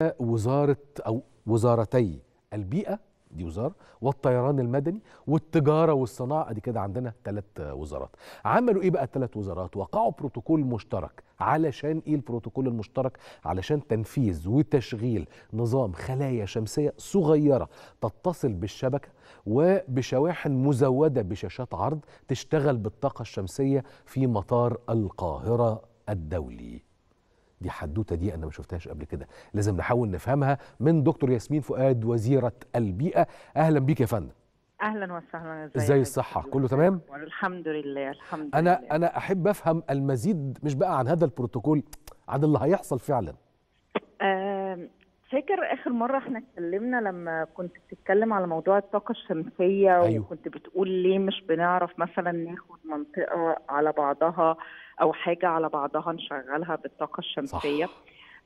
وزاره او وزارتي البيئه دي وزاره والطيران المدني والتجاره والصناعه دي كده عندنا ثلاث وزارات عملوا ايه بقى الثلاث وزارات وقعوا بروتوكول مشترك علشان ايه البروتوكول المشترك علشان تنفيذ وتشغيل نظام خلايا شمسيه صغيره تتصل بالشبكه وبشواحن مزوده بشاشات عرض تشتغل بالطاقه الشمسيه في مطار القاهره الدولي دي حدوته دي انا ما شفتهاش قبل كده لازم نحاول نفهمها من دكتور ياسمين فؤاد وزيره البيئه اهلا بيك يا فندم اهلا وسهلا ازاي الصحه كله تمام الحمد لله الحمد انا لله انا احب افهم المزيد مش بقى عن هذا البروتوكول عن اللي هيحصل فعلا آم، فاكر اخر مره احنا اتكلمنا لما كنت بتتكلم على موضوع الطاقه الشمسيه أيوه. وكنت بتقول ليه مش بنعرف مثلا ناخد منطقه على بعضها او حاجه على بعضها نشغلها بالطاقه الشمسيه صح.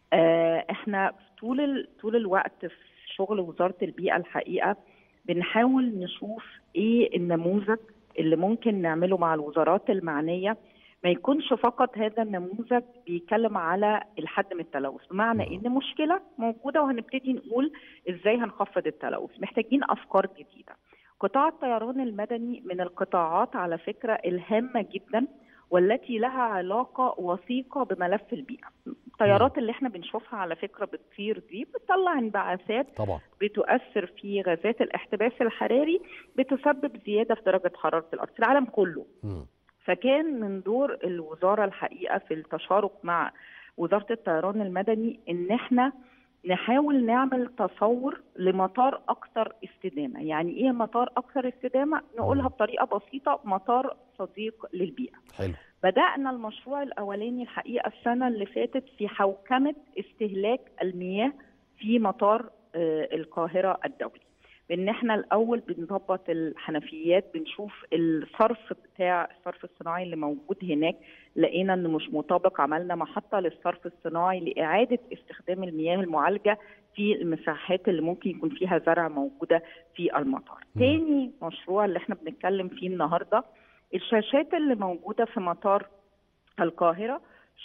آه احنا في طول ال... طول الوقت في شغل وزاره البيئه الحقيقه بنحاول نشوف ايه النموذج اللي ممكن نعمله مع الوزارات المعنيه ما يكونش فقط هذا النموذج بيتكلم على الحد من التلوث بمعنى ان مشكله موجوده وهنبتدي نقول ازاي هنخفض التلوث محتاجين افكار جديده قطاع الطيران المدني من القطاعات على فكره الهامه جدا والتي لها علاقه وثيقه بملف البيئه الطيارات اللي احنا بنشوفها على فكره بتطير دي بتطلع انبعاثات طبعا بتؤثر في غازات الاحتباس الحراري بتسبب زياده في درجه حراره الارض في العالم كله مم. فكان من دور الوزاره الحقيقه في التشارك مع وزاره الطيران المدني ان احنا نحاول نعمل تصور لمطار اكثر استدامه، يعني ايه مطار اكثر استدامه؟ نقولها بطريقه بسيطه مطار صديق للبيئه. حلو بدأنا المشروع الأولاني الحقيقة السنة اللي فاتت في حوكمة استهلاك المياه في مطار آه، القاهرة الدولي بان احنا الاول بنظبط الحنفيات بنشوف الصرف بتاع الصرف الصناعي اللي موجود هناك لقينا انه مش مطابق عملنا محطه للصرف الصناعي لاعاده استخدام المياه المعالجه في المساحات اللي ممكن يكون فيها زرع موجوده في المطار. مم. تاني مشروع اللي احنا بنتكلم فيه النهارده الشاشات اللي موجوده في مطار القاهره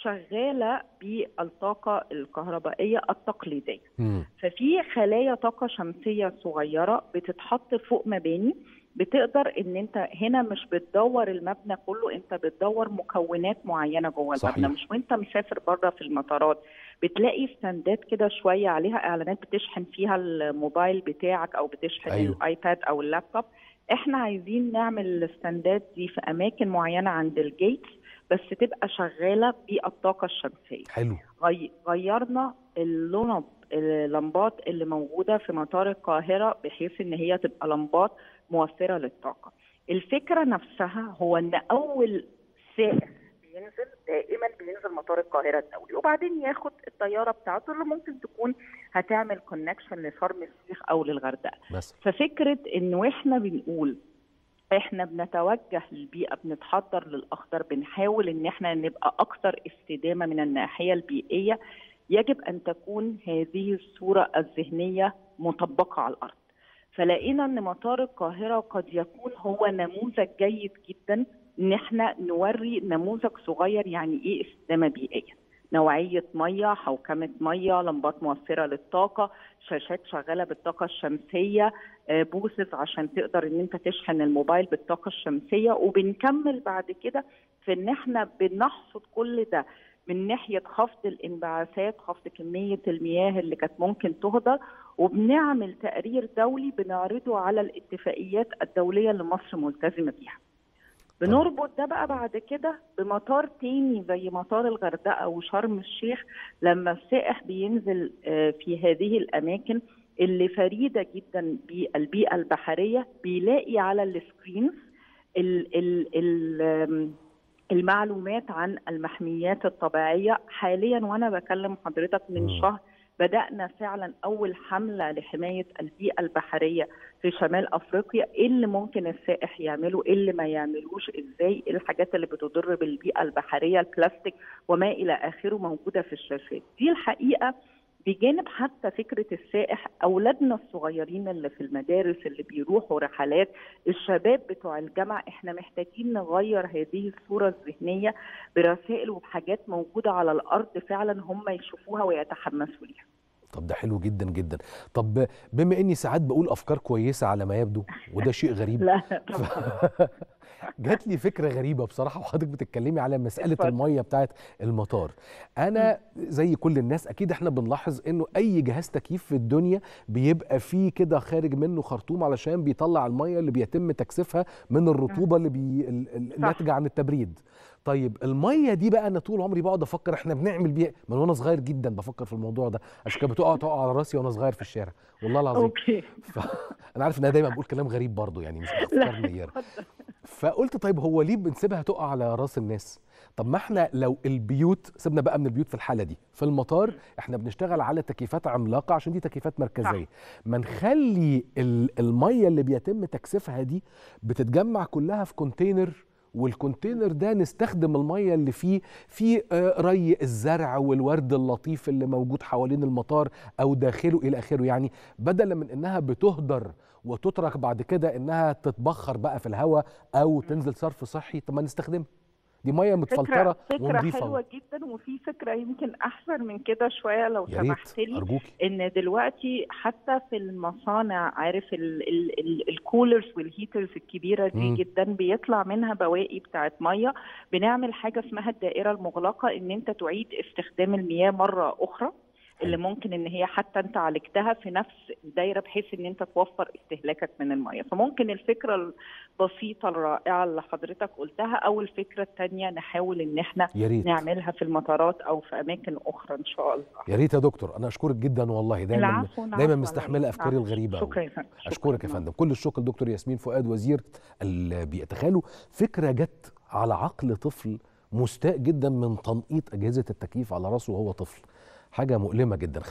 شغاله بالطاقه الكهربائيه التقليديه. مم. ففي خلايا طاقه شمسيه صغيره بتتحط فوق مباني بتقدر ان انت هنا مش بتدور المبنى كله انت بتدور مكونات معينه جوه صحيح. المبنى مش وانت مسافر بره في المطارات بتلاقي ستاندات كده شويه عليها اعلانات بتشحن فيها الموبايل بتاعك او بتشحن أيوه. أيوه. الايباد او اللابتوب احنا عايزين نعمل الستاندات دي في اماكن معينه عند الجيتس بس تبقى شغاله بالطاقه الشمسيه حلو غي- غيرنا اللمب اللمبات اللي موجوده في مطار القاهره بحيث ان هي تبقى لمبات موفره للطاقه. الفكره نفسها هو ان اول سائح بينزل دائما بينزل مطار القاهره الدولي وبعدين ياخد الطياره بتاعته اللي ممكن تكون هتعمل كونكشن لشرم الشيخ او للغردقه. بس ففكره انه احنا بنقول احنا بنتوجه للبيئه بنتحضر للاخضر بنحاول ان احنا نبقى اكثر استدامه من الناحيه البيئيه يجب ان تكون هذه الصوره الذهنيه مطبقه على الارض فلقينا ان مطار القاهره قد يكون هو نموذج جيد جدا ان احنا نوري نموذج صغير يعني ايه استدامه بيئيه نوعيه ميه حوكمه ميه لمبات موفره للطاقه شاشات شغاله بالطاقه الشمسيه آه، بوثز عشان تقدر ان انت تشحن الموبايل بالطاقه الشمسيه وبنكمل بعد كده في ان احنا بنحصد كل ده من ناحيه خفض الانبعاثات خفض كميه المياه اللي كانت ممكن تهدر وبنعمل تقرير دولي بنعرضه على الاتفاقيات الدوليه اللي مصر ملتزمه بيها بنربط ده بقى بعد كده بمطار تاني زي مطار الغردقه وشرم الشيخ لما السائح بينزل آه، في هذه الاماكن اللي فريده جدا بالبيئه البحريه بيلاقي على السكرينز ال ال ال آم، المعلومات عن المحميات الطبيعيه حاليا وانا بكلم حضرتك من مم. شهر بدانا فعلا اول حمله لحمايه البيئه البحريه في شمال افريقيا ايه اللي ممكن السائح يعمله ايه اللي ما يعملوش ازاي ايه الحاجات اللي بتضر بالبيئه البحريه البلاستيك وما الى اخره موجوده في الشاشات دي الحقيقه بجانب حتى فكره السائح اولادنا الصغيرين اللي في المدارس اللي بيروحوا رحلات الشباب بتوع الجامعه احنا محتاجين نغير هذه الصوره الذهنيه برسائل وبحاجات موجوده على الارض فعلا هم يشوفوها ويتحمسوا ليها طب ده حلو جدا جدا طب بما اني ساعات بقول افكار كويسه على ما يبدو وده شيء غريب لا طبعا جات لي فكره غريبه بصراحه وحضرتك بتتكلمي على مساله اتفضل. الميه بتاعه المطار انا زي كل الناس اكيد احنا بنلاحظ انه اي جهاز تكييف في الدنيا بيبقى فيه كده خارج منه خرطوم علشان بيطلع الميه اللي بيتم تكثيفها من الرطوبه اللي بي... ال- ال- الناتجه عن التبريد طيب الميه دي بقى انا طول عمري بقعد افكر احنا بنعمل بيها من وانا صغير جدا بفكر في الموضوع ده عشان كده بتقع تقع على راسي وانا صغير في الشارع والله العظيم اوكي ف... انا عارف ان انا دايما بقول كلام غريب برضه يعني مش افكار نيره اتفضل. فقلت طيب هو ليه بنسيبها تقع على راس الناس طب ما احنا لو البيوت سيبنا بقى من البيوت في الحاله دي في المطار احنا بنشتغل على تكييفات عملاقه عشان دي تكييفات مركزيه ما نخلي ال- الميه اللي بيتم تكثيفها دي بتتجمع كلها في كونتينر والكونتينر ده نستخدم الميه اللي فيه في آه، ري الزرع والورد اللطيف اللي موجود حوالين المطار او داخله الى اخره يعني بدلا من انها بتهدر وتترك بعد كده انها تتبخر بقى في الهواء او تنزل صرف صحي طب ما نستخدمها دي ميه متفلتره فكرة فكرة ونظيفه حلوة جدا وفي فكرة يمكن أحسن من كده شوية لو يا ريت سمحت لي ارجوكي ان دلوقتي حتى في المصانع عارف الكولرز والهيترز الكبيره دي مم. جدا بيطلع منها بواقي بتاعت ميه بنعمل حاجه اسمها الدائره المغلقه ان انت تعيد استخدام المياه مره اخرى اللي ممكن ان هي حتى انت عالجتها في نفس الدايره بحيث ان انت توفر استهلاكك من الميه فممكن الفكره البسيطه الرائعه اللي حضرتك قلتها او الفكره الثانيه نحاول ان احنا يا ريت نعملها في المطارات او في اماكن اخرى ان شاء الله يا ريت يا دكتور انا اشكرك جدا والله دايما العفو، العفو دايما على مستحمله إيه؟ افكاري العفو. الغريبه أوي. شكرا يا فندم شكراً. اشكرك يا فندم كل الشكر دكتور ياسمين فؤاد وزير البيئه تخيلوا فكره جت على عقل طفل مستاء جدا من تنقيط اجهزه التكييف على راسه وهو طفل حاجه مؤلمه جدا